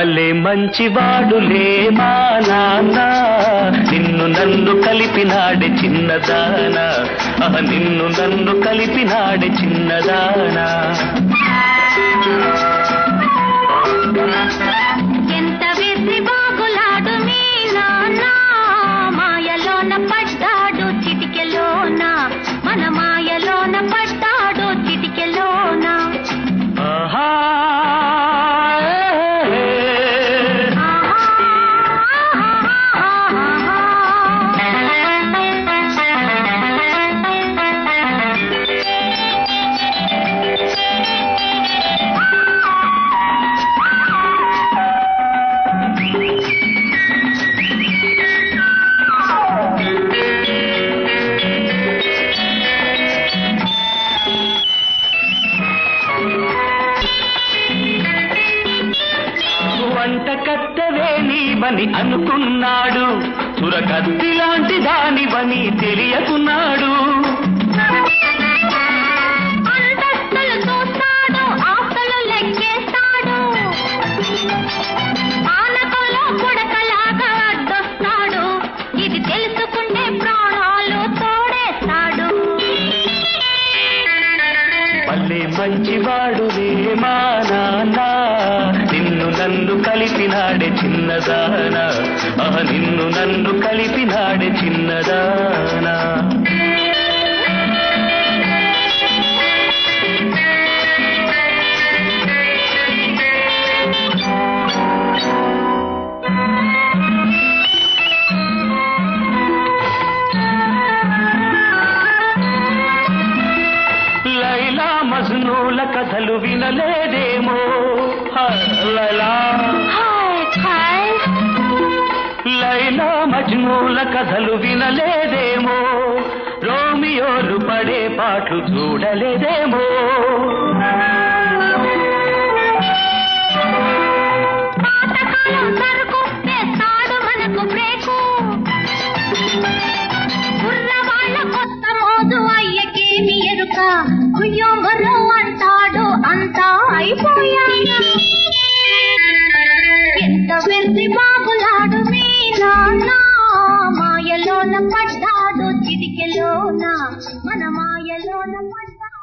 భలే మంచివాడులే మా నాన్న నిన్ను నన్ను కలిపినాడే చిన్నదానా ఆహ నిన్ను నన్ను కలిపినాడే చిన్నదానా ఎంత వెర్రి బాగులాడు మీ నాన్న మాయలోన పడ్డాడు చిటికెలోన మన మాయలోన పడ్డాడు చిటికెలోన ఆహా వంట కత్తెవే నీవని అనుకున్నాడు చురకత్తి లాంటి దానివని తెలియకున్నాడు అంతస్తులు చూస్తాడు ఆస్తులు లెక్కేస్తాడు ఆనకలో పుడకలాగా అడ్డొస్తాడు ఇది తెలుసుకుంటే ప్రాణాలు తోడేస్తాడు మళ్ళీ మంచివాడు మా నాన్న నిన్ను నన్ను కలిపినాడే చిన్నదానా ఆహ నిన్ను నన్ను కలిపినాడే చిన్నదానా లైలా మజ్నూల కథలు వినలేదేమో హ, లైలా హాయ్ హాయ్ లైలా మజ్నూల కథలు వినలేదేమో రోమియోలు పడే పాటలు చూడలేదేమో పాతకాలం సరుకు తెస్తాడు మనకు బ్రేకు కుర్రవాళ్ళ కొత్త మోజు అయ్యకేమి ఎరుక కుయ్యో మరో అంటాడు అంతా అయిపోయాక ఎంత వెర్రి బాబులాడు మీ నాన్న మాయలోన పడ్డాడు చిటికెలోన మన మాయలోన పడ్డాడు